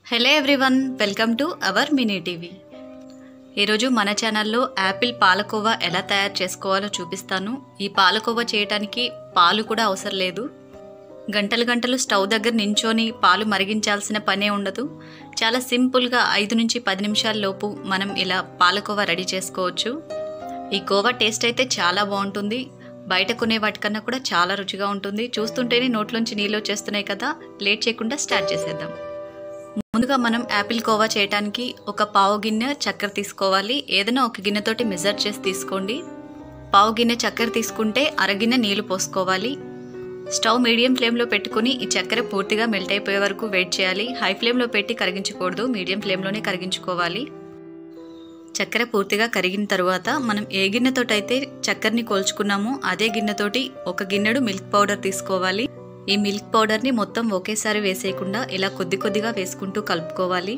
hello everyone welcome to our mini TV ఈరోజు మన ఛానల్లో యాపిల్ పాలకోవా ఎలా తయారు చేసుకోవాలో చూపిస్తాను ఈ పాలకోవా చేయడానికి పాలు కూడా అవసరం లేదు గంటలు గంటలు స్టవ్ దగ్గర నించొని పాలు మరిగించాల్సిన పనే ఉండదు చాలా సింపుల్గా ఐదు నుంచి పది నిమిషాల లోపు మనం ఇలా పాలకోవా రెడీ చేసుకోవచ్చు ఈ కోవా టేస్ట్ అయితే చాలా బాగుంటుంది బయట కొనే వాటికన్నా కూడా చాలా రుచిగా ఉంటుంది చూస్తుంటేనే నోట్లోంచి నీళ్ళు వచ్చేస్తున్నాయి కదా లేట్ చేయకుండా స్టార్ట్ చేసేద్దాం ముందుగా మనం యాపిల్ కోవా చేయడానికి ఒక పావు గిన్నె చక్కెర తీసుకోవాలి ఏదైనా ఒక గిన్నెతోటి మెజర్ చేసి తీసుకోండి పావు గిన్నె చక్కెర తీసుకుంటే అరగిన్నె నీళ్లు పోసుకోవాలి స్టవ్ మీడియం ఫ్లేమ్లో పెట్టుకుని ఈ చక్కెర పూర్తిగా మెల్ట్ అయిపోయే వరకు వెయిట్ చేయాలి హై ఫ్లేమ్లో పెట్టి కరిగించకూడదు మీడియం ఫ్లేమ్లోనే కరిగించుకోవాలి చక్కెర పూర్తిగా కరిగిన తర్వాత మనం ఏ గిన్నెతోటైతే చక్కెరని కోల్చుకున్నామో అదే గిన్నెతోటి ఒక గిన్నెడు మిల్క్ పౌడర్ తీసుకోవాలి ఈ మిల్క్ పౌడర్ని మొత్తం ఒకేసారి వేసేయకుండా ఇలా కొద్ది కొద్దిగా వేసుకుంటూ కలుపుకోవాలి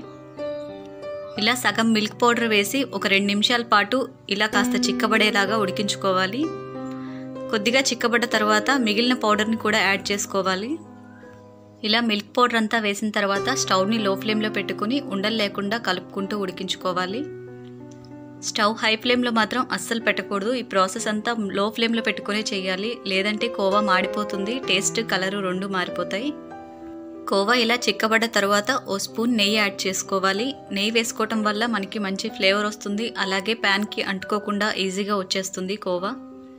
ఇలా సగం మిల్క్ పౌడర్ వేసి ఒక రెండు నిమిషాల పాటు ఇలా కాస్త చిక్కబడేలాగా ఉడికించుకోవాలి కొద్దిగా చిక్కబడ్డ తర్వాత మిగిలిన పౌడర్ని కూడా యాడ్ చేసుకోవాలి ఇలా మిల్క్ పౌడర్ అంతా వేసిన తర్వాత స్టవ్ని లో ఫ్లేమ్లో పెట్టుకుని ఉండలు లేకుండా కలుపుకుంటూ ఉడికించుకోవాలి స్టవ్ హై ఫ్లేమ్లో మాత్రం అస్సలు పెట్టకూడదు ఈ ప్రాసెస్ అంతా లో ఫ్లేమ్లో పెట్టుకునే చేయాలి లేదంటే కోవా మాడిపోతుంది టేస్ట్ కలరు రెండు మారిపోతాయి కోవా ఇలా చిక్కబడ్డ తర్వాత ఓ స్పూన్ నెయ్యి యాడ్ చేసుకోవాలి నెయ్యి వేసుకోవటం వల్ల మనకి మంచి ఫ్లేవర్ వస్తుంది అలాగే ప్యాన్కి అంటుకోకుండా ఈజీగా వచ్చేస్తుంది కోవా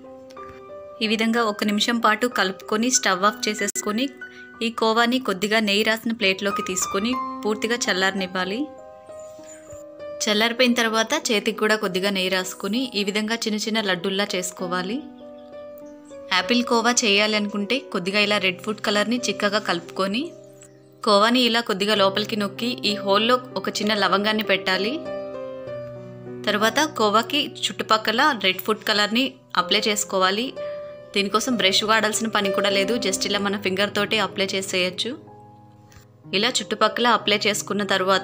ఈ విధంగా ఒక నిమిషం పాటు కలుపుకొని స్టవ్ ఆఫ్ చేసేసుకొని ఈ కోవాని కొద్దిగా నెయ్యి రాసిన ప్లేట్లోకి తీసుకొని పూర్తిగా చల్లారనివ్వాలి చల్లారిపోయిన తర్వాత చేతికి కూడా కొద్దిగా నెయ్యి రాసుకుని ఈ విధంగా చిన్న చిన్న లడ్డూల్లా చేసుకోవాలి యాపిల్ కోవా చేయాలి అనుకుంటే కొద్దిగా ఇలా రెడ్ ఫుడ్ కలర్ని చిక్కగా కలుపుకొని కోవాని ఇలా కొద్దిగా లోపలికి నొక్కి ఈ హోల్లో ఒక చిన్న లవంగాన్ని పెట్టాలి తర్వాత కోవాకి చుట్టుపక్కల రెడ్ ఫుడ్ కలర్ని అప్లై చేసుకోవాలి దీనికోసం బ్రష్ వాడాల్సిన పని కూడా లేదు జస్ట్ ఇలా మన ఫింగర్ తోటి అప్లై చేసేయచ్చు ఇలా చుట్టుపక్కల అప్లై చేసుకున్న తర్వాత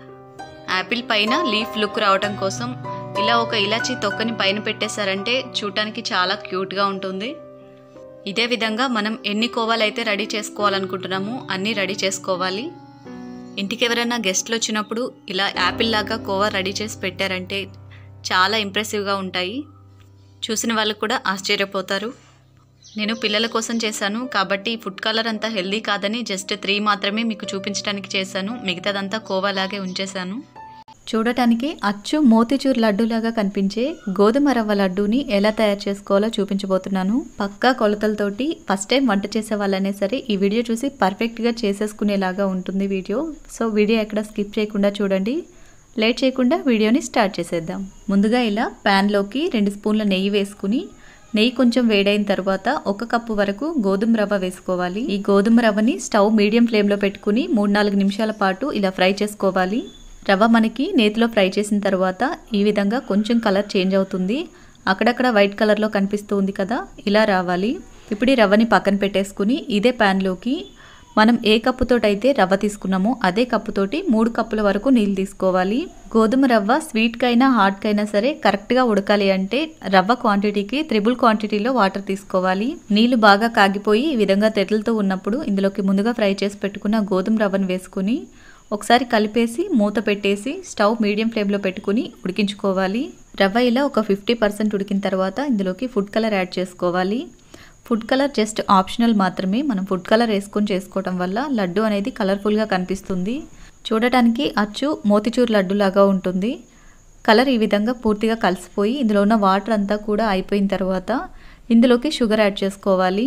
యాపిల్ పైన లీఫ్ లుక్ రావటం కోసం ఇలా ఒక ఇలాచీ తొక్కని పైన పెట్టేశారంటే చూడటానికి చాలా క్యూట్గా ఉంటుంది ఇదే విధంగా మనం ఎన్ని కోవాలు అయితే రెడీ చేసుకోవాలనుకుంటున్నామో అన్నీ రెడీ చేసుకోవాలి ఇంటికి ఎవరైనా గెస్ట్లు వచ్చినప్పుడు ఇలా యాపిల్ లాగా కోవా రెడీ చేసి పెట్టారంటే చాలా ఇంప్రెసివ్గా ఉంటాయి చూసిన వాళ్ళు కూడా ఆశ్చర్యపోతారు నేను పిల్లల కోసం చేశాను కాబట్టి ఫుడ్ కలర్ అంతా హెల్దీ కాదని జస్ట్ త్రీ మాత్రమే మీకు చూపించడానికి చేశాను మిగతాదంతా కోవాలాగే ఉంచేశాను చూడటానికి అచ్చు మోతిచూర్ లడ్డూలాగా కనిపించే గోధుమ రవ్వ లడ్డూని ఎలా తయారు చేసుకోవాలో చూపించబోతున్నాను పక్కా కొలతలతోటి ఫస్ట్ టైం వంట చేసే వాళ్ళనే సరే ఈ వీడియో చూసి పర్ఫెక్ట్గా చేసేసుకునేలాగా ఉంటుంది వీడియో సో వీడియో ఎక్కడ స్కిప్ చేయకుండా చూడండి లేట్ చేయకుండా వీడియోని స్టార్ట్ చేసేద్దాం ముందుగా ఇలా ప్యాన్లోకి రెండు స్పూన్ల నెయ్యి వేసుకుని నెయ్యి కొంచెం వేడైన తర్వాత ఒక కప్పు వరకు గోధుమ రవ్వ వేసుకోవాలి ఈ గోధుమ రవ్వని స్టవ్ మీడియం ఫ్లేమ్లో పెట్టుకుని మూడు నాలుగు నిమిషాల పాటు ఇలా ఫ్రై చేసుకోవాలి రవ్వ మనకి నేతిలో ఫ్రై చేసిన తర్వాత ఈ విధంగా కొంచెం కలర్ చేంజ్ అవుతుంది అక్కడక్కడ వైట్ కలర్లో కనిపిస్తూ ఉంది కదా ఇలా రావాలి ఇప్పుడు ఈ రవ్వని పక్కన పెట్టేసుకుని ఇదే ప్యాన్లోకి మనం ఏ కప్పుతోటైతే రవ్వ తీసుకున్నామో అదే కప్పుతోటి మూడు కప్పుల వరకు నీళ్ళు తీసుకోవాలి గోధుమ రవ్వ స్వీట్కైనా హాట్కైనా సరే కరెక్ట్గా ఉడకాలి అంటే రవ్వ క్వాంటిటీకి త్రిబుల్ క్వాంటిటీలో వాటర్ తీసుకోవాలి నీళ్లు బాగా కాగిపోయి ఈ విధంగా తెరలతో ఉన్నప్పుడు ఇందులోకి ముందుగా ఫ్రై చేసి పెట్టుకున్న గోధుమ రవ్వను వేసుకుని ఒకసారి కలిపేసి మూత పెట్టేసి స్టవ్ మీడియం ఫ్లేమ్లో పెట్టుకుని ఉడికించుకోవాలి రవ్వ ఇలా ఒక ఫిఫ్టీ పర్సెంట్ ఉడికిన తర్వాత ఇందులోకి ఫుడ్ కలర్ యాడ్ చేసుకోవాలి ఫుడ్ కలర్ జస్ట్ ఆప్షనల్ మాత్రమే మనం ఫుడ్ కలర్ వేసుకొని చేసుకోవటం వల్ల లడ్డు అనేది కలర్ఫుల్గా కనిపిస్తుంది చూడటానికి అచ్చు మోతిచూర్ లడ్డులాగా ఉంటుంది కలర్ ఈ విధంగా పూర్తిగా కలిసిపోయి ఇందులో ఉన్న వాటర్ అంతా కూడా అయిపోయిన తర్వాత ఇందులోకి షుగర్ యాడ్ చేసుకోవాలి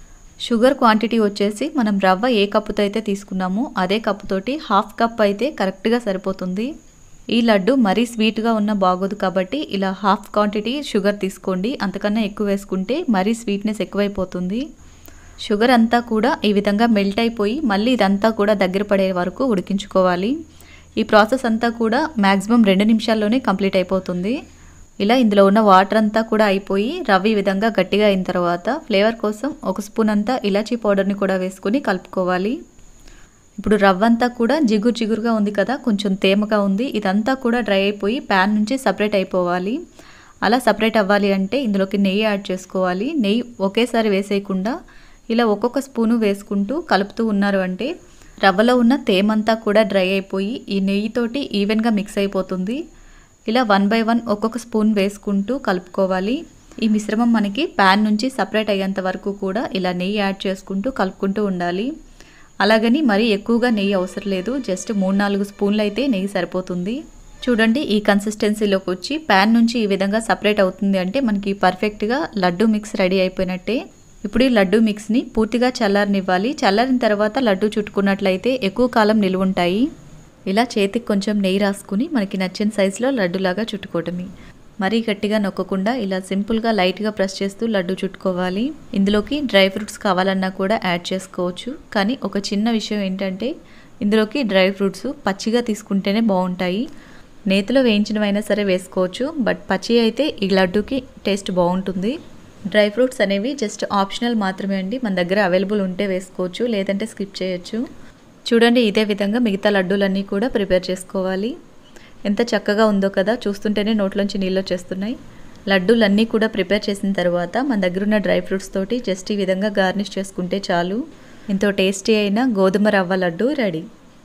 షుగర్ క్వాంటిటీ వచ్చేసి మనం రవ్వ ఏ కప్పుతో అయితే తీసుకున్నామో అదే కప్పుతోటి హాఫ్ కప్ అయితే కరెక్ట్గా సరిపోతుంది ఈ లడ్డు మరీ స్వీట్గా ఉన్న బాగోదు కాబట్టి ఇలా హాఫ్ క్వాంటిటీ షుగర్ తీసుకోండి అంతకన్నా ఎక్కువ వేసుకుంటే మరీ స్వీట్నెస్ ఎక్కువైపోతుంది షుగర్ అంతా కూడా ఈ విధంగా మెల్ట్ అయిపోయి మళ్ళీ ఇదంతా కూడా దగ్గర పడే వరకు ఉడికించుకోవాలి ఈ ప్రాసెస్ అంతా కూడా మ్యాక్సిమం రెండు నిమిషాల్లోనే కంప్లీట్ అయిపోతుంది ఇలా ఇందులో ఉన్న వాటర్ అంతా కూడా అయిపోయి రవ్వ ఈ విధంగా గట్టిగా అయిన తర్వాత ఫ్లేవర్ కోసం ఒక స్పూన్ అంతా ఇలాచీ పౌడర్ని కూడా వేసుకుని కలుపుకోవాలి ఇప్పుడు రవ్వ అంతా కూడా జిగురు జిగురుగా ఉంది కదా కొంచెం తేమగా ఉంది ఇదంతా కూడా డ్రై అయిపోయి ప్యాన్ నుంచి సపరేట్ అయిపోవాలి అలా సపరేట్ అవ్వాలి అంటే ఇందులోకి నెయ్యి యాడ్ చేసుకోవాలి నెయ్యి ఒకేసారి వేసేయకుండా ఇలా ఒక్కొక్క స్పూను వేసుకుంటూ కలుపుతూ ఉన్నారు అంటే రవ్వలో ఉన్న తేమంతా కూడా డ్రై అయిపోయి ఈ నెయ్యితోటి ఈవెన్గా మిక్స్ అయిపోతుంది ఇలా వన్ బై వన్ ఒక్కొక్క స్పూన్ వేసుకుంటూ కలుపుకోవాలి ఈ మిశ్రమం మనకి ప్యాన్ నుంచి సపరేట్ అయ్యేంత వరకు కూడా ఇలా నెయ్యి యాడ్ చేసుకుంటూ కలుపుకుంటూ ఉండాలి అలాగని మరీ ఎక్కువగా నెయ్యి అవసరం లేదు జస్ట్ మూడు నాలుగు స్పూన్లు అయితే నెయ్యి సరిపోతుంది చూడండి ఈ కన్సిస్టెన్సీలోకి వచ్చి ప్యాన్ నుంచి ఈ విధంగా సపరేట్ అవుతుంది అంటే మనకి పర్ఫెక్ట్గా లడ్డు మిక్స్ రెడీ అయిపోయినట్టే ఇప్పుడు ఈ లడ్డు మిక్స్ని పూర్తిగా చల్లారనివ్వాలి చల్లారిన తర్వాత లడ్డు చుట్టుకున్నట్లయితే ఎక్కువ కాలం నిలువ ఉంటాయి ఇలా చేతికి కొంచెం నెయ్యి రాసుకుని మనకి నచ్చిన సైజులో లడ్డులాగా చుట్టుకోవటమే మరీ గట్టిగా నొక్కకుండా ఇలా సింపుల్గా లైట్గా ప్రెస్ చేస్తూ లడ్డు చుట్టుకోవాలి ఇందులోకి డ్రై ఫ్రూట్స్ కావాలన్నా కూడా యాడ్ చేసుకోవచ్చు కానీ ఒక చిన్న విషయం ఏంటంటే ఇందులోకి డ్రై ఫ్రూట్స్ పచ్చిగా తీసుకుంటేనే బాగుంటాయి నేతిలో వేయించినవైనా సరే వేసుకోవచ్చు బట్ పచ్చి అయితే ఈ లడ్డూకి టేస్ట్ బాగుంటుంది డ్రై ఫ్రూట్స్ అనేవి జస్ట్ ఆప్షనల్ మాత్రమే అండి మన దగ్గర అవైలబుల్ ఉంటే వేసుకోవచ్చు లేదంటే స్కిప్ చేయొచ్చు చూడండి ఇదే విధంగా మిగతా లడ్డూలన్నీ కూడా ప్రిపేర్ చేసుకోవాలి ఎంత చక్కగా ఉందో కదా చూస్తుంటేనే నోట్లోంచి నీళ్ళు వచ్చేస్తున్నాయి లడ్డూలన్నీ కూడా ప్రిపేర్ చేసిన తర్వాత మన దగ్గర ఉన్న డ్రై ఫ్రూట్స్ తోటి జస్ట్ ఈ విధంగా గార్నిష్ చేసుకుంటే చాలు ఎంతో టేస్టీ అయిన గోధుమ రవ్వ లడ్డు రెడీ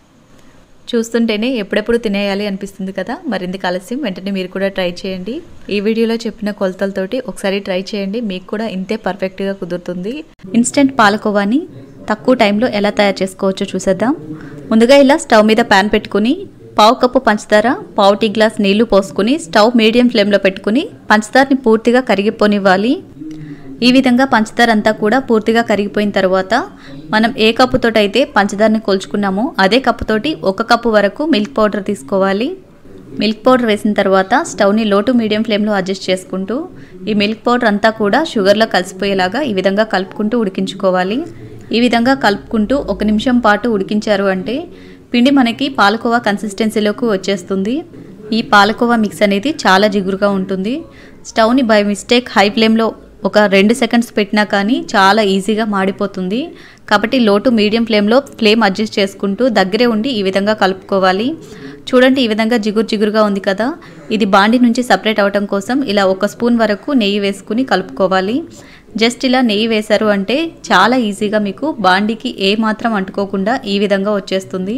చూస్తుంటేనే ఎప్పుడెప్పుడు తినేయాలి అనిపిస్తుంది కదా మరింత ఆలస్యం వెంటనే మీరు కూడా ట్రై చేయండి ఈ వీడియోలో చెప్పిన కొలతలతోటి ఒకసారి ట్రై చేయండి మీకు కూడా ఇంతే పర్ఫెక్ట్గా కుదురుతుంది ఇన్స్టెంట్ పాలకోవాని తక్కువ టైంలో ఎలా తయారు చేసుకోవచ్చో చూసేద్దాం ముందుగా ఇలా స్టవ్ మీద ప్యాన్ పెట్టుకుని పావు కప్పు పంచదార పావు టీ గ్లాస్ నీళ్లు పోసుకుని స్టవ్ మీడియం ఫ్లేమ్లో పెట్టుకుని పంచదారని పూర్తిగా కరిగిపోనివ్వాలి ఈ విధంగా పంచదార అంతా కూడా పూర్తిగా కరిగిపోయిన తర్వాత మనం ఏ కప్పుతోటి అయితే పంచదారని కొలుచుకున్నామో అదే కప్పుతోటి ఒక కప్పు వరకు మిల్క్ పౌడర్ తీసుకోవాలి మిల్క్ పౌడర్ వేసిన తర్వాత స్టవ్ని లో టు మీడియం ఫ్లేమ్లో అడ్జస్ట్ చేసుకుంటూ ఈ మిల్క్ పౌడర్ అంతా కూడా షుగర్లో కలిసిపోయేలాగా ఈ విధంగా కలుపుకుంటూ ఉడికించుకోవాలి ఈ విధంగా కలుపుకుంటూ ఒక నిమిషం పాటు ఉడికించారు అంటే పిండి మనకి పాలకోవా కన్సిస్టెన్సీలోకి వచ్చేస్తుంది ఈ పాలకోవా మిక్స్ అనేది చాలా జిగురుగా ఉంటుంది స్టవ్ని బై మిస్టేక్ హై ఫ్లేమ్లో ఒక రెండు సెకండ్స్ పెట్టినా కానీ చాలా ఈజీగా మాడిపోతుంది కాబట్టి లో టు మీడియం ఫ్లేమ్లో ఫ్లేమ్ అడ్జస్ట్ చేసుకుంటూ దగ్గరే ఉండి ఈ విధంగా కలుపుకోవాలి చూడండి ఈ విధంగా జిగురు జిగురుగా ఉంది కదా ఇది బాండి నుంచి సపరేట్ అవటం కోసం ఇలా ఒక స్పూన్ వరకు నెయ్యి వేసుకుని కలుపుకోవాలి జస్ట్ ఇలా నెయ్యి వేశారు అంటే చాలా ఈజీగా మీకు బాండికి ఏ మాత్రం అంటుకోకుండా ఈ విధంగా వచ్చేస్తుంది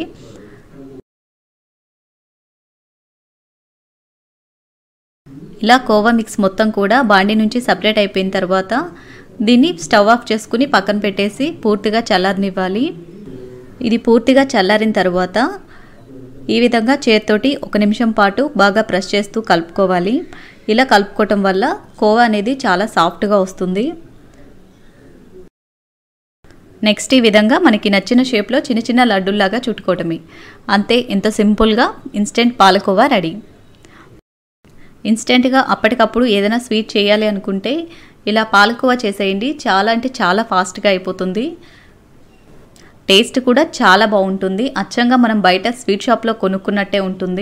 ఇలా కోవా మిక్స్ మొత్తం కూడా బాండి నుంచి సపరేట్ అయిపోయిన తర్వాత దీన్ని స్టవ్ ఆఫ్ చేసుకుని పక్కన పెట్టేసి పూర్తిగా చల్లారనివ్వాలి ఇది పూర్తిగా చల్లారిన తర్వాత ఈ విధంగా చేత్తోటి ఒక నిమిషం పాటు బాగా ప్రెస్ చేస్తూ కలుపుకోవాలి ఇలా కలుపుకోవటం వల్ల కోవా అనేది చాలా సాఫ్ట్గా వస్తుంది నెక్స్ట్ ఈ విధంగా మనకి నచ్చిన షేప్లో చిన్న చిన్న లడ్డూల్లాగా చుట్టుకోవటమే అంతే ఎంత సింపుల్గా ఇన్స్టెంట్ పాలకోవా రెడీ ఇన్స్టెంట్గా అప్పటికప్పుడు ఏదైనా స్వీట్ చేయాలి అనుకుంటే ఇలా పాలకోవా చేసేయండి చాలా అంటే చాలా ఫాస్ట్గా అయిపోతుంది టేస్ట్ కూడా చాలా బాగుంటుంది అచ్చంగా మనం బయట స్వీట్ షాప్లో కొనుక్కున్నట్టే ఉంటుంది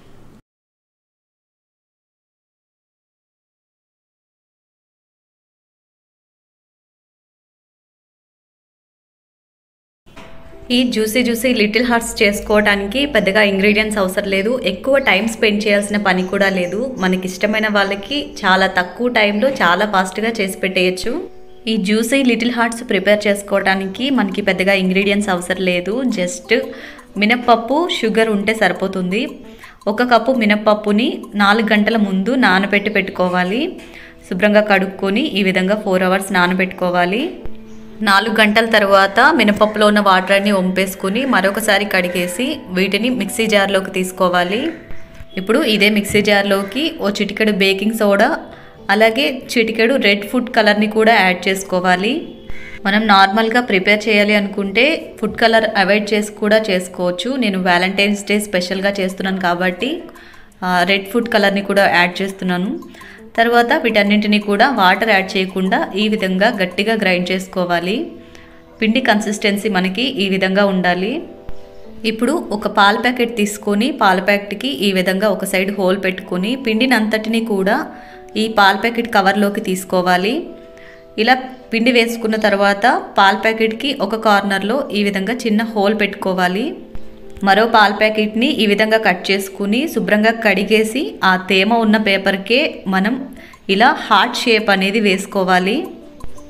ఈ జ్యూసీ జ్యూసీ లిటిల్ హార్ట్స్ చేసుకోవడానికి పెద్దగా ఇంగ్రీడియంట్స్ అవసరం లేదు ఎక్కువ టైం స్పెండ్ చేయాల్సిన పని కూడా లేదు మనకి ఇష్టమైన వాళ్ళకి చాలా తక్కువ టైంలో చాలా ఫాస్ట్గా చేసి పెట్టేయచ్చు ఈ జ్యూసీ లిటిల్ హార్ట్స్ ప్రిపేర్ చేసుకోవడానికి మనకి పెద్దగా ఇంగ్రీడియంట్స్ అవసరం లేదు జస్ట్ మినప్పప్పు షుగర్ ఉంటే సరిపోతుంది ఒక కప్పు మినప్పప్పుని నాలుగు గంటల ముందు నానబెట్టి పెట్టుకోవాలి శుభ్రంగా కడుక్కొని ఈ విధంగా ఫోర్ అవర్స్ నానబెట్టుకోవాలి నాలుగు గంటల తర్వాత మినపప్పులో ఉన్న వాటర్ అన్ని వంపేసుకుని మరొకసారి కడిగేసి వీటిని మిక్సీ జార్లోకి తీసుకోవాలి ఇప్పుడు ఇదే మిక్సీ జార్లోకి ఓ చిటికెడు బేకింగ్ సోడా అలాగే చిటికెడు రెడ్ ఫుడ్ కలర్ని కూడా యాడ్ చేసుకోవాలి మనం నార్మల్గా ప్రిపేర్ చేయాలి అనుకుంటే ఫుడ్ కలర్ అవాయిడ్ చేసి కూడా చేసుకోవచ్చు నేను వ్యాలంటైన్స్ డే స్పెషల్గా చేస్తున్నాను కాబట్టి రెడ్ ఫుడ్ కలర్ని కూడా యాడ్ చేస్తున్నాను తర్వాత వీటన్నింటినీ కూడా వాటర్ యాడ్ చేయకుండా ఈ విధంగా గట్టిగా గ్రైండ్ చేసుకోవాలి పిండి కన్సిస్టెన్సీ మనకి ఈ విధంగా ఉండాలి ఇప్పుడు ఒక పాల ప్యాకెట్ తీసుకొని పాల ప్యాకెట్కి ఈ విధంగా ఒక సైడ్ హోల్ పెట్టుకొని పిండిని అంతటిని కూడా ఈ పాల ప్యాకెట్ కవర్లోకి తీసుకోవాలి ఇలా పిండి వేసుకున్న తర్వాత పాల ప్యాకెట్కి ఒక కార్నర్లో ఈ విధంగా చిన్న హోల్ పెట్టుకోవాలి మరో పాల ప్యాకెట్ని ఈ విధంగా కట్ చేసుకుని శుభ్రంగా కడిగేసి ఆ తేమ ఉన్న పేపర్కే మనం ఇలా హార్ట్ షేప్ అనేది వేసుకోవాలి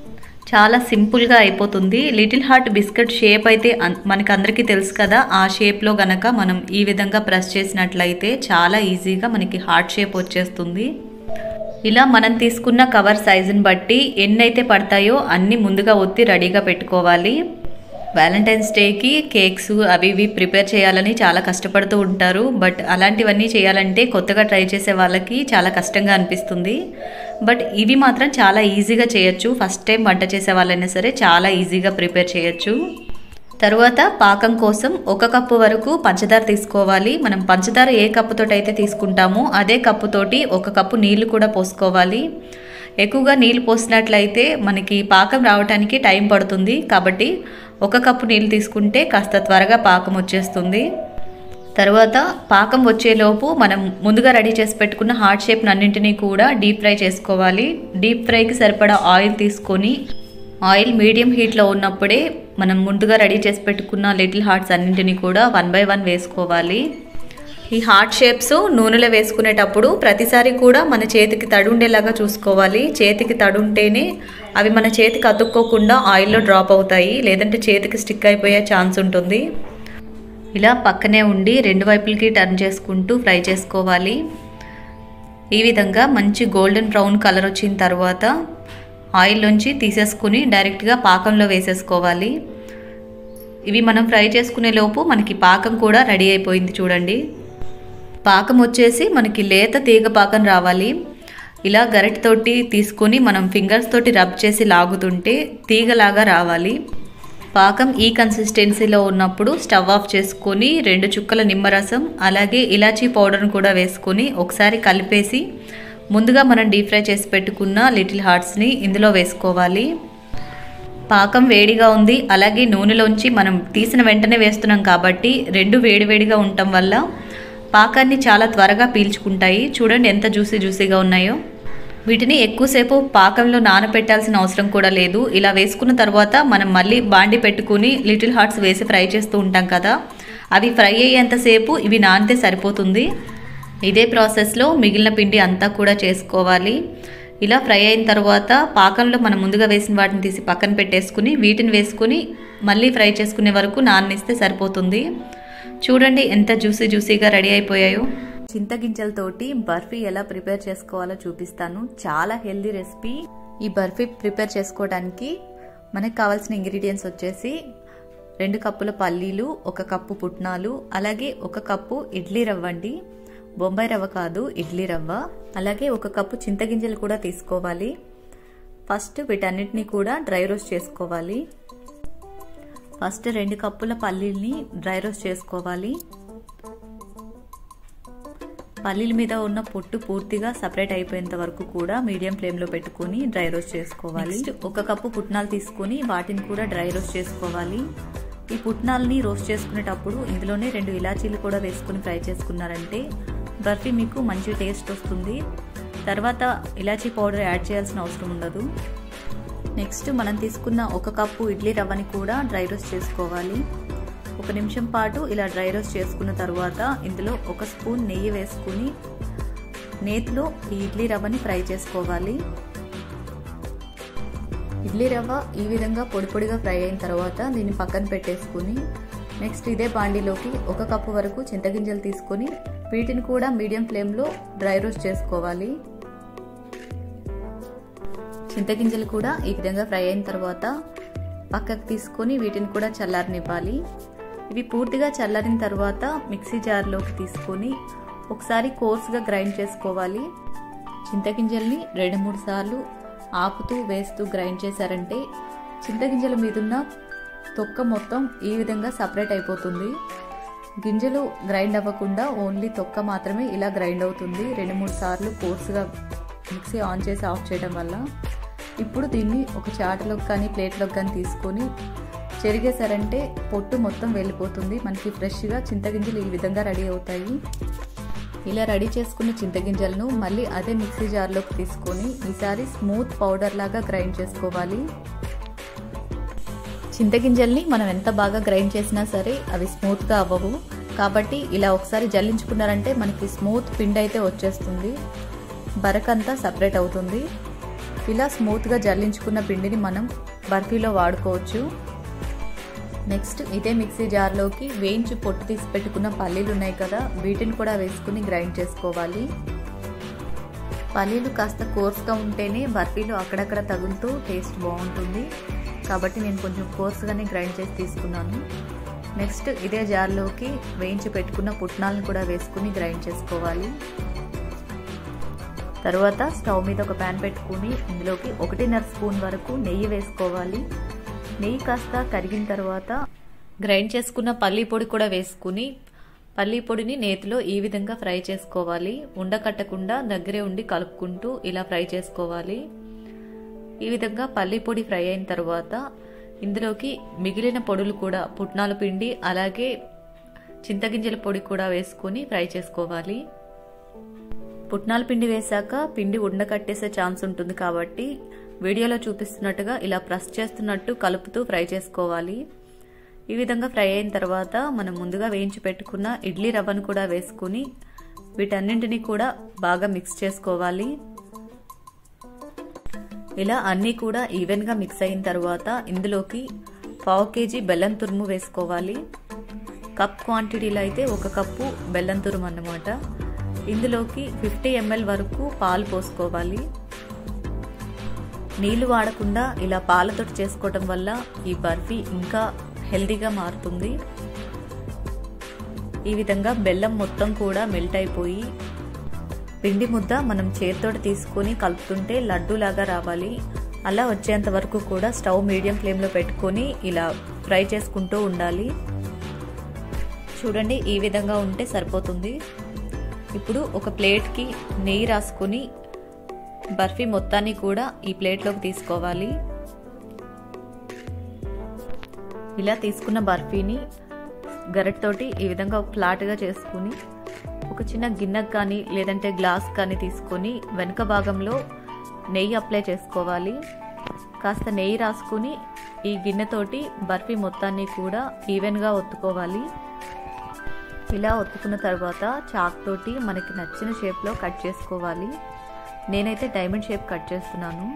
చాలా సింపుల్గా అయిపోతుంది లిటిల్ హార్ట్ బిస్కెట్ షేప్ అయితే అన్- మనకి అందరికీ తెలుసు కదా ఆ షేప్లో గనక మనం ఈ విధంగా ప్రెస్ చేసినట్లయితే చాలా ఈజీగా మనకి హార్ట్ షేప్ వచ్చేస్తుంది ఇలా మనం తీసుకున్న కవర్ సైజుని బట్టి ఎన్నైతే పడతాయో అన్నీ ముందుగా ఒత్తి రెడీగా పెట్టుకోవాలి వ్యాలంటైన్స్ డేకి కేక్స్ అవి ఇవి ప్రిపేర్ చేయాలని చాలా కష్టపడుతూ ఉంటారు బట్ అలాంటివన్నీ చేయాలంటే కొత్తగా ట్రై చేసే వాళ్ళకి చాలా కష్టంగా అనిపిస్తుంది బట్ ఇవి మాత్రం చాలా ఈజీగా చేయొచ్చు ఫస్ట్ టైం వంట చేసే వాళ్ళైనా సరే చాలా ఈజీగా ప్రిపేర్ చేయొచ్చు తరువాత పాకం కోసం ఒక కప్పు వరకు పంచదార తీసుకోవాలి మనం పంచదార ఏ కప్పుతోటి అయితే తీసుకుంటామో అదే కప్పుతోటి ఒక కప్పు నీళ్లు కూడా పోసుకోవాలి ఎక్కువగా నీళ్ళు పోసినట్లయితే మనకి పాకం రావడానికి టైం పడుతుంది కాబట్టి ఒక కప్పు నీళ్ళు తీసుకుంటే కాస్త త్వరగా పాకం వచ్చేస్తుంది తర్వాత పాకం వచ్చేలోపు మనం ముందుగా రెడీ చేసి పెట్టుకున్న హార్ట్ షేప్ అన్నింటినీ కూడా డీప్ ఫ్రై చేసుకోవాలి డీప్ ఫ్రైకి సరిపడా ఆయిల్ తీసుకొని ఆయిల్ మీడియం హీట్లో ఉన్నప్పుడే మనం ముందుగా రెడీ చేసి పెట్టుకున్న లిటిల్ హార్ట్స్ అన్నింటినీ కూడా వన్ బై వన్ వేసుకోవాలి ఈ హార్ట్ షేప్స్ నూనెలో వేసుకునేటప్పుడు ప్రతిసారి కూడా మన చేతికి తడుండేలాగా చూసుకోవాలి చేతికి తడుంటేనే అవి మన చేతికి అతుక్కోకుండా ఆయిల్లో డ్రాప్ అవుతాయి లేదంటే చేతికి స్టిక్ అయిపోయే ఛాన్స్ ఉంటుంది ఇలా పక్కనే ఉండి రెండు వైపులకి టర్న్ చేసుకుంటూ ఫ్రై చేసుకోవాలి ఈ విధంగా మంచి గోల్డెన్ బ్రౌన్ కలర్ వచ్చిన తర్వాత ఆయిల్లోంచి తీసేసుకుని డైరెక్ట్గా పాకంలో వేసేసుకోవాలి ఇవి మనం ఫ్రై చేసుకునే లోపు మనకి పాకం కూడా రెడీ అయిపోయింది చూడండి పాకం వచ్చేసి మనకి లేత తీగ పాకం రావాలి ఇలా గరిటతోటి తీసుకొని మనం ఫింగర్స్ తోటి రబ్ చేసి లాగుతుంటే తీగలాగా రావాలి పాకం ఈ కన్సిస్టెన్సీలో ఉన్నప్పుడు స్టవ్ ఆఫ్ చేసుకొని రెండు చుక్కల నిమ్మరసం అలాగే ఇలాచీ పౌడర్ని కూడా వేసుకొని ఒకసారి కలిపేసి ముందుగా మనం డీప్ ఫ్రై చేసి పెట్టుకున్న లిటిల్ హార్ట్స్ని ఇందులో వేసుకోవాలి పాకం వేడిగా ఉంది అలాగే నూనెలోంచి మనం తీసిన వెంటనే వేస్తున్నాం కాబట్టి రెండు వేడివేడిగా ఉండటం వల్ల పాకాన్ని చాలా త్వరగా పీల్చుకుంటాయి చూడండి ఎంత జ్యూసీ జ్యూసీగా ఉన్నాయో వీటిని ఎక్కువసేపు పాకంలో నానబెట్టాల్సిన అవసరం కూడా లేదు ఇలా వేసుకున్న తర్వాత మనం మళ్ళీ బాండి పెట్టుకుని లిటిల్ హార్ట్స్ వేసి ఫ్రై చేస్తూ ఉంటాం కదా అవి ఫ్రై అయ్యేంతసేపు ఇవి నానితే సరిపోతుంది ఇదే ప్రాసెస్లో మిగిలిన పిండి అంతా కూడా చేసుకోవాలి ఇలా ఫ్రై అయిన తర్వాత పాకంలో మనం ముందుగా వేసిన వాటిని తీసి పక్కన పెట్టేసుకుని వీటిని వేసుకుని మళ్ళీ ఫ్రై చేసుకునే వరకు నాననిస్తే సరిపోతుంది చూడండి ఎంత జ్యూసీ జ్యూసీగా రెడీ అయిపోయాయో చింతగింజలతోటి బర్ఫీ ఎలా ప్రిపేర్ చేసుకోవాలో చూపిస్తాను చాలా హెల్దీ రెసిపీ ఈ బర్ఫీ ప్రిపేర్ చేసుకోవడానికి మనకు కావాల్సిన ఇంగ్రీడియంట్స్ వచ్చేసి రెండు కప్పుల పల్లీలు ఒక కప్పు పుట్నాలు అలాగే ఒక కప్పు ఇడ్లీ రవ్వ అండి బొంబాయి రవ్వ కాదు ఇడ్లీ రవ్వ అలాగే ఒక కప్పు చింతగింజలు కూడా తీసుకోవాలి ఫస్ట్ వీటన్నిటిని కూడా డ్రై రోస్ట్ చేసుకోవాలి ఫస్ట్ రెండు కప్పుల పల్లీల్ని డ్రై రోస్ట్ చేసుకోవాలి పల్లీల మీద ఉన్న పొట్టు పూర్తిగా సపరేట్ అయిపోయేంత వరకు కూడా మీడియం ఫ్లేమ్లో పెట్టుకుని డ్రై రోస్ట్ చేసుకోవాలి ఒక కప్పు పుట్నాలు తీసుకొని వాటిని కూడా డ్రై రోస్ట్ చేసుకోవాలి ఈ పుట్నాలని రోస్ట్ చేసుకునేటప్పుడు ఇందులోనే రెండు ఇలాచీలు కూడా వేసుకుని ఫ్రై చేసుకున్నారంటే బర్ఫీ మీకు మంచి టేస్ట్ వస్తుంది తర్వాత ఇలాచీ పౌడర్ యాడ్ చేయాల్సిన అవసరం ఉండదు నెక్స్ట్ మనం తీసుకున్న ఒక కప్పు ఇడ్లీ రవ్వని కూడా డ్రై రోస్ట్ చేసుకోవాలి ఒక నిమిషం పాటు ఇలా డ్రై రోస్ట్ చేసుకున్న తర్వాత ఇందులో ఒక స్పూన్ నెయ్యి వేసుకుని నేతిలో ఈ ఇడ్లీ రవ్వని ఫ్రై చేసుకోవాలి ఇడ్లీ రవ్వ ఈ విధంగా పొడి పొడిగా ఫ్రై అయిన తర్వాత దీన్ని పక్కన పెట్టేసుకుని నెక్స్ట్ ఇదే బాండీలోకి ఒక కప్పు వరకు చింతగింజలు తీసుకొని వీటిని కూడా మీడియం ఫ్లేమ్లో డ్రై రోస్ట్ చేసుకోవాలి చింతగింజలు కూడా ఈ విధంగా ఫ్రై అయిన తర్వాత పక్కకు తీసుకొని వీటిని కూడా చల్లారనివ్వాలి ఇవి పూర్తిగా చల్లారిన తర్వాత మిక్సీ జార్లోకి తీసుకొని ఒకసారి కోర్స్గా గ్రైండ్ చేసుకోవాలి చింతగింజల్ని రెండు మూడు సార్లు ఆపుతూ వేస్తూ గ్రైండ్ చేశారంటే చింతగింజల మీదున్న తొక్క మొత్తం ఈ విధంగా సపరేట్ అయిపోతుంది గింజలు గ్రైండ్ అవ్వకుండా ఓన్లీ తొక్క మాత్రమే ఇలా గ్రైండ్ అవుతుంది రెండు మూడు సార్లు కోర్స్గా మిక్సీ ఆన్ చేసి ఆఫ్ చేయడం వల్ల ఇప్పుడు దీన్ని ఒక చాటలోకి కానీ ప్లేట్లోకి కానీ తీసుకొని చెరిగేశారంటే పొట్టు మొత్తం వెళ్ళిపోతుంది మనకి ఫ్రెష్గా చింతగింజలు ఈ విధంగా రెడీ అవుతాయి ఇలా రెడీ చేసుకున్న చింతగింజలను మళ్ళీ అదే మిక్సీ జార్లోకి తీసుకొని ఈసారి స్మూత్ పౌడర్ లాగా గ్రైండ్ చేసుకోవాలి చింతగింజల్ని మనం ఎంత బాగా గ్రైండ్ చేసినా సరే అవి స్మూత్గా అవ్వవు కాబట్టి ఇలా ఒకసారి జల్లించుకున్నారంటే మనకి స్మూత్ పిండి అయితే వచ్చేస్తుంది బరకంతా సపరేట్ అవుతుంది ఇలా స్మూత్గా జల్లించుకున్న పిండిని మనం బర్ఫీలో వాడుకోవచ్చు నెక్స్ట్ ఇదే మిక్సీ జార్లోకి వేయించి పొట్టు తీసి పెట్టుకున్న పల్లీలు ఉన్నాయి కదా వీటిని కూడా వేసుకుని గ్రైండ్ చేసుకోవాలి పల్లీలు కాస్త కోర్స్గా ఉంటేనే బర్ఫీలో అక్కడక్కడ తగులుతూ టేస్ట్ బాగుంటుంది కాబట్టి నేను కొంచెం కోర్స్గానే గ్రైండ్ చేసి తీసుకున్నాను నెక్స్ట్ ఇదే జార్లోకి వేయించి పెట్టుకున్న పుట్నాలను కూడా వేసుకుని గ్రైండ్ చేసుకోవాలి తర్వాత స్టవ్ మీద ఒక ప్యాన్ పెట్టుకుని ఇందులోకి ఒకటిన్నర స్పూన్ వరకు నెయ్యి వేసుకోవాలి నెయ్యి కాస్త కరిగిన తర్వాత గ్రైండ్ చేసుకున్న పల్లీ పొడి కూడా వేసుకుని పల్లీ పొడిని నేతిలో ఈ విధంగా ఫ్రై చేసుకోవాలి ఉండకట్టకుండా దగ్గరే ఉండి కలుపుకుంటూ ఇలా ఫ్రై చేసుకోవాలి ఈ విధంగా పల్లీ పొడి ఫ్రై అయిన తర్వాత ఇందులోకి మిగిలిన పొడులు కూడా పుట్నాల పిండి అలాగే చింతగింజల పొడి కూడా వేసుకొని ఫ్రై చేసుకోవాలి పుట్నాల పిండి వేశాక పిండి ఉండకట్టేసే ఛాన్స్ ఉంటుంది కాబట్టి వీడియోలో చూపిస్తున్నట్టుగా ఇలా ప్రెస్ చేస్తున్నట్టు కలుపుతూ ఫ్రై చేసుకోవాలి ఈ విధంగా ఫ్రై అయిన తర్వాత మనం ముందుగా వేయించి పెట్టుకున్న ఇడ్లీ రవ్వను కూడా వేసుకుని వీటన్నింటినీ కూడా బాగా మిక్స్ చేసుకోవాలి ఇలా అన్నీ కూడా ఈవెన్గా మిక్స్ అయిన తర్వాత ఇందులోకి పావు కేజీ బెల్లం తురుము వేసుకోవాలి కప్ క్వాంటిటీలో అయితే ఒక కప్పు బెల్లం తురుము అన్నమాట ఇందులోకి ఫిఫ్టీ ఎంఎల్ వరకు పాలు పోసుకోవాలి నీళ్లు వాడకుండా ఇలా పాలతోటి చేసుకోవటం వల్ల ఈ బర్ఫీ ఇంకా హెల్దీగా మారుతుంది ఈ విధంగా బెల్లం మొత్తం కూడా మెల్ట్ అయిపోయి పిండి ముద్ద మనం చేతితోటి తీసుకొని కలుపుతుంటే లడ్డూలాగా రావాలి అలా వచ్చేంత వరకు కూడా స్టవ్ మీడియం ఫ్లేమ్లో పెట్టుకొని ఇలా ఫ్రై చేసుకుంటూ ఉండాలి చూడండి ఈ విధంగా ఉంటే సరిపోతుంది ఇప్పుడు ఒక ప్లేట్కి నెయ్యి రాసుకొని బర్ఫీ మొత్తాన్ని కూడా ఈ ప్లేట్లోకి తీసుకోవాలి ఇలా తీసుకున్న బర్ఫీని గరెట్తోటి ఈ విధంగా ఫ్లాట్గా చేసుకుని ఒక చిన్న గిన్నెకు కానీ లేదంటే గ్లాస్ కానీ తీసుకొని వెనక భాగంలో నెయ్యి అప్లై చేసుకోవాలి కాస్త నెయ్యి రాసుకుని ఈ గిన్నెతోటి బర్ఫీ మొత్తాన్ని కూడా ఈవెన్గా ఒత్తుకోవాలి ఇలా ఒత్తుకున్న తర్వాత చాక్ తోటి మనకి నచ్చిన షేప్లో కట్ చేసుకోవాలి నేనైతే డైమండ్ షేప్ కట్ చేస్తున్నాను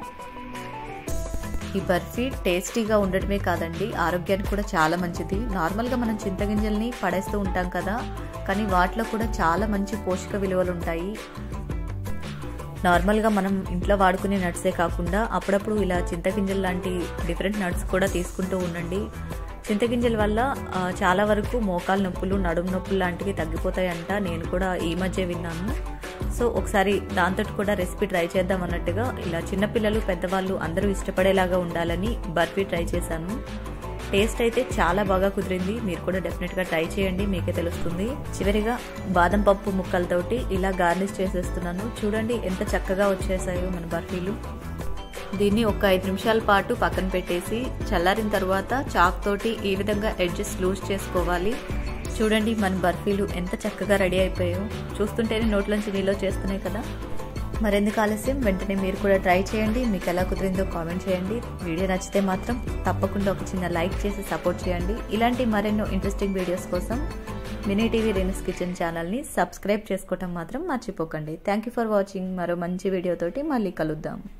ఈ బర్ఫీ టేస్టీగా ఉండటమే కాదండి ఆరోగ్యానికి కూడా చాలా మంచిది నార్మల్గా మనం చింతగింజల్ని పడేస్తూ ఉంటాం కదా కానీ వాటిలో కూడా చాలా మంచి పోషక విలువలు ఉంటాయి నార్మల్గా మనం ఇంట్లో వాడుకునే నట్సే కాకుండా అప్పుడప్పుడు ఇలా చింతగింజలు లాంటి డిఫరెంట్ నట్స్ కూడా తీసుకుంటూ ఉండండి చింతగింజల వల్ల చాలా వరకు మోకాలు నొప్పులు నడుము నొప్పులు లాంటివి తగ్గిపోతాయంట నేను కూడా ఈ మధ్య విన్నాను సో ఒకసారి దాంతో కూడా రెసిపీ ట్రై చేద్దాం అన్నట్టుగా ఇలా చిన్నపిల్లలు పెద్దవాళ్ళు అందరూ ఇష్టపడేలాగా ఉండాలని బర్ఫీ ట్రై చేశాను టేస్ట్ అయితే చాలా బాగా కుదిరింది మీరు కూడా డెఫినెట్గా ట్రై చేయండి మీకే తెలుస్తుంది చివరిగా బాదం పప్పు ముక్కలతోటి ఇలా గార్నిష్ చేసేస్తున్నాను చూడండి ఎంత చక్కగా వచ్చేసాయో మన బర్ఫీలు దీన్ని ఒక ఐదు నిమిషాల పాటు పక్కన పెట్టేసి చల్లారిన తర్వాత చాక్ తోటి ఈ విధంగా ఎడ్జెస్ లూజ్ చేసుకోవాలి చూడండి మన బర్ఫీలు ఎంత చక్కగా రెడీ అయిపోయాయో చూస్తుంటేనే నోట్లోంచి నీళ్ళు చేస్తున్నాయి కదా మరెందుకు ఆలస్యం వెంటనే మీరు కూడా ట్రై చేయండి మీకు ఎలా కుదిరిందో కామెంట్ చేయండి వీడియో నచ్చితే మాత్రం తప్పకుండా ఒక చిన్న లైక్ చేసి సపోర్ట్ చేయండి ఇలాంటి మరెన్నో ఇంట్రెస్టింగ్ వీడియోస్ కోసం మినీ టీవీ రెనిస్ కిచెన్ ఛానల్ని సబ్స్క్రైబ్ చేసుకోవటం మాత్రం మర్చిపోకండి థ్యాంక్ యూ ఫర్ వాచింగ్ మరో మంచి వీడియోతోటి మళ్ళీ కలుద్దాం